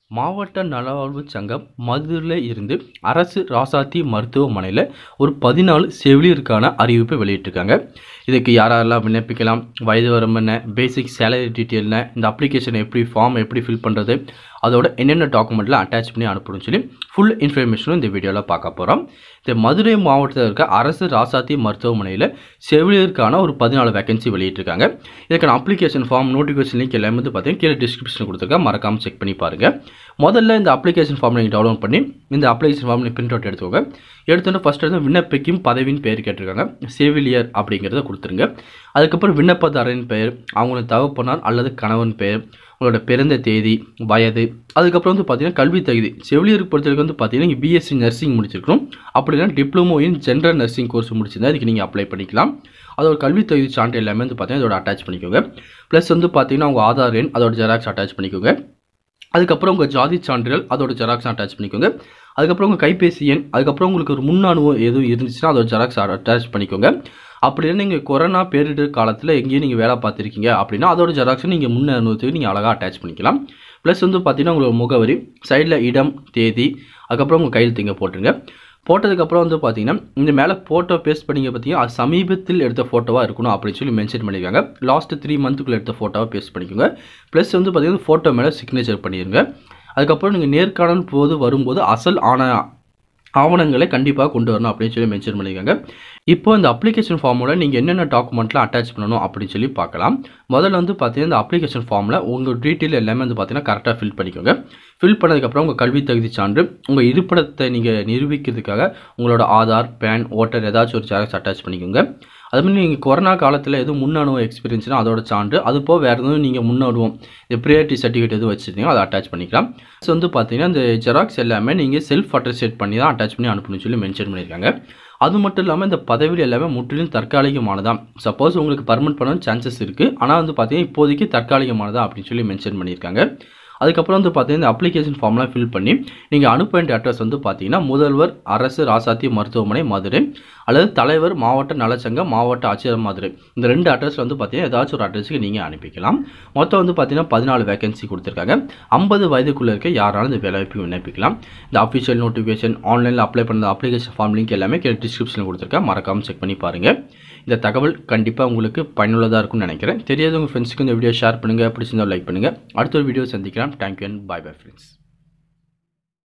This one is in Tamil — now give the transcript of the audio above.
மாவட்ட நலவாழ்வு சங்கம் மதுரையில் இருந்து அரசு ராசாத்தி மருத்துவமனையில் ஒரு பதினாலு செவிலியருக்கான அறிவிப்பை வெளியிட்டிருக்காங்க இதுக்கு யாரெல்லாம் விண்ணப்பிக்கலாம் வயது வரம்பு என்ன பேசிக் சேலரி டீட்டெயில் என்ன இந்த அப்ளிகேஷன் எப்படி ஃபார்ம் எப்படி ஃபில் பண்ணுறது அதோட என்னென்ன டாக்குமெண்ட்லாம் அட்டாச் பண்ணி அனுப்பணும்னு சொல்லி ஃபுல் இன்ஃபர்மேஷனும் இந்த வீடியோவில் பார்க்க போகிறோம் இந்த மதுரை மாவட்டத்தில் இருக்க அரசு ராசாத்தி மருத்துவமனையில் செவிலியருக்கான ஒரு பதினாலு வேகன்சி வெளியிட்டிருக்காங்க இதுக்கான அப்ளிகேஷன் ஃபார்ம் நோட்டிஃபிகேஷன் லிங்க் எல்லாமே வந்து பார்த்தீங்கன்னா கீழே டிஸ்கிரிப்ஷன் கொடுத்துருக்கேன் மறக்காமல் செக் பண்ணி பாருங்கள் முதல்ல இந்த அப்ளிகேஷன் ஃபார்ம் நீங்கள் டவுன்லோட் பண்ணி இந்த அப்ளிகேஷன் ஃபார்ம் நீங்கள் பிரிண்ட் அவுட் எடுத்துக்கோங்க எடுத்தோன்னே ஃபஸ்ட் வந்து விண்ணப்பிக்கும் பதவியின் பெயர் கேட்டிருக்காங்க செவிலியர் அப்படிங்கிறத கொடுத்துருங்க அதுக்கப்புறம் விண்ணப்பதாரரின் பெயர் அவங்களோட தகப்பனார் அல்லது கணவன் பெயர் உங்களோட பிறந்த தேதி வயது அதுக்கப்புறம் வந்து பார்த்தீங்கன்னா கல்வி தகுதி செவிலியருக்கு பொறுத்தவரைக்கும் வந்து பார்த்தீங்கன்னா பிஎஸ்சி நர்சிங் முடிச்சிருக்கணும் அப்படின்னா diploma in general nursing course முடிச்சிருந்தா அதுக்கு நீங்கள் அப்ளை பண்ணிக்கலாம் அதோட கல்வி தகுதி சான்று எல்லாமே வந்து பார்த்தீங்கன்னா இதோட அட்டாச் பண்ணிக்கோங்க ப்ளஸ் வந்து பார்த்தீங்கன்னா உங்கள் ஆதார் எண் அதோட ஜெராக்ஸ் அட்டாச் பண்ணிக்கோங்க அதுக்கப்புறம் உங்கள் ஜாதி சான்றிதழ் அதோட ஜெராக்ஸ் அட்டாச் பண்ணிக்கோங்க அதுக்கப்புறம் உங்கள் கைபேசி எண் அதுக்கப்புறம் உங்களுக்கு ஒரு முன் அனுபவம் எதுவும் இருந்துச்சுன்னா அதோட ஜெராக்ஸ் அட்டாச் பண்ணிக்கோங்க அப்படின்னா நீங்கள் கொரோனா பேரிடர் காலத்தில் எங்கேயும் நீங்கள் வேலை பார்த்துருக்கீங்க அப்படின்னா அதோட ஜெராக்ஸை நீங்கள் முன் அனுபவத்துக்கு நீங்கள் அழகாக அட்டாச் பண்ணிக்கலாம் ப்ளஸ் வந்து பார்த்தீங்கன்னா உங்களோட முகவரி சைடில் இடம் தேதி அதுக்கப்புறம் உங்கள் கையில் திங்க போட்டுருங்க போட்டதுக்கப்புறம் வந்து பார்த்தீங்கன்னா இந்த மேலே ஃபோட்டோ பேஸ்ட் பண்ணிங்க பார்த்தீங்கன்னா அது சமீபத்தில் எடுத்த ஃபோட்டோவாக இருக்கணும் அப்படின்னு சொல்லி மென்ஷன் பண்ணியிருக்காங்க லாஸ்ட் த்ரீ மந்த்துக்குள்ளே எடுத்த ஃபோட்டோவை பேஸ்ட் பண்ணிக்கோங்க ப்ளஸ் வந்து பார்த்தீங்கன்னா ஃபோட்டோ மேலே சிக்னேச்சர் பண்ணிடுங்க அதுக்கப்புறம் நீங்கள் நேர்காணல் போது வரும்போது அசல் ஆன ஆவணங்களை கண்டிப்பாக கொண்டு வரணும் அப்படின்னு சொல்லி மென்ஷன் பண்ணியிருக்காங்க இப்போ இந்த அப்ளிகேஷன் ஃபார்மோட நீங்கள் என்னென்ன டாக்குமெண்ட்லாம் அட்டாச் பண்ணணும் அப்படின்னு சொல்லி பார்க்கலாம் முதல்ல வந்து பார்த்தீங்கன்னா இந்த அப்ளிகேஷன் ஃபார்மில் உங்கள் டீட்டெயில் எல்லாமே வந்து பார்த்தீங்கன்னா கரெக்டாக ஃபில் பண்ணிக்கோங்க ஃபில் பண்ணதுக்கப்புறம் உங்கள் கல்வி தகுதி சான்று உங்கள் இருப்பிடத்தை நீங்கள் நிரூபிக்கிறதுக்காக உங்களோட ஆதார் பேன் ஓட்டர் ஏதாச்சும் ஒரு ஜெராக்ஸ் அட்டாச் பண்ணிக்கோங்க அது மாதிரி நீங்கள் கொரோனா காலத்தில் எதுவும் முன் அனுபவம் எக்ஸ்பீரியன்ஸ்னால் அதோட சான்று அது போக வேறு எதுவும் நீங்கள் முன் அனுபவம் இந்த ப்ரியாரிட்டி சர்டிஃபிகேட் எதுவும் வச்சுருந்தீங்களோ அதை அட்டாச் பண்ணிக்கலாம் ஸோ வந்து பார்த்தீங்கன்னா இந்த ஜெராக்ஸ் எல்லாமே நீங்கள் செல்ஃப் அட்டஸ்டேட் பண்ணி தான் அட்டாச் பண்ணி அனுப்பணும்னு சொல்லி மென்ஷன் பண்ணியிருக்காங்க அது மட்டும் இல்லாமல் இந்த பதவியில் எல்லாமே முற்றிலும் தற்காலிகமானதான் சப்போஸ் உங்களுக்கு பர்மனெண்ட் பண்ண சான்சஸ் இருக்குது ஆனால் வந்து பார்த்தீங்கன்னா இப்போதைக்கு தற்காலிகமானதா அப்படின்னு சொல்லி மென்ஷன் பண்ணியிருக்காங்க அதுக்கப்புறம் வந்து பார்த்தீங்கன்னா இந்த அப்ளிகேஷன் ஃபார்ம்லாம் ஃபில் பண்ணி நீங்கள் அனுப்ப வேண்டிய அட்ரஸ் வந்து பார்த்தீங்கன்னா முதல்வர் அரசு ராசாத்தி மருத்துவமனை மதுரை அல்லது தலைவர் மாவட்ட நலச்சங்கம் மாவட்ட ஆட்சியர் மதுரை இந்த ரெண்டு அட்ரஸ் வந்து பார்த்தீங்கன்னா ஏதாச்சும் ஒரு அட்ரஸுக்கு நீங்கள் அனுப்பிக்கலாம் மொத்தம் வந்து பார்த்தீங்கன்னா பதினாலு வேகன்சி கொடுத்துருக்காங்க ஐம்பது வயதுக்குள்ளே இருக்க யாராலும் இந்த வேலைவாய்ப்பு விண்ணப்பிக்கலாம் இந்த அஃபிஷியல் நோட்டிஃபிகேஷன் ஆன்லைனில் அப்ளை பண்ண அப்ளிகேஷன் ஃபார்ம் லிங்க் எல்லாமே கீழே டிஸ்கிரிப்ஷனில் கொடுத்துருக்கேன் மறக்காமல் செக் பண்ணி பாருங்கள் இந்த தகவல் கண்டிப்பாக உங்களுக்கு பயனுள்ளதாக இருக்கும்னு நினைக்கிறேன் தெரியாத உங்கள் ஃப்ரெண்ட்ஸுக்கு இந்த வீடியோ ஷேர் பண்ணுங்கள் பிடிச்சிருந்தா லைக் பண்ணுங்கள் அடுத்த ஒரு வீடியோ சந்திக்கலாம் thank you and bye bye friends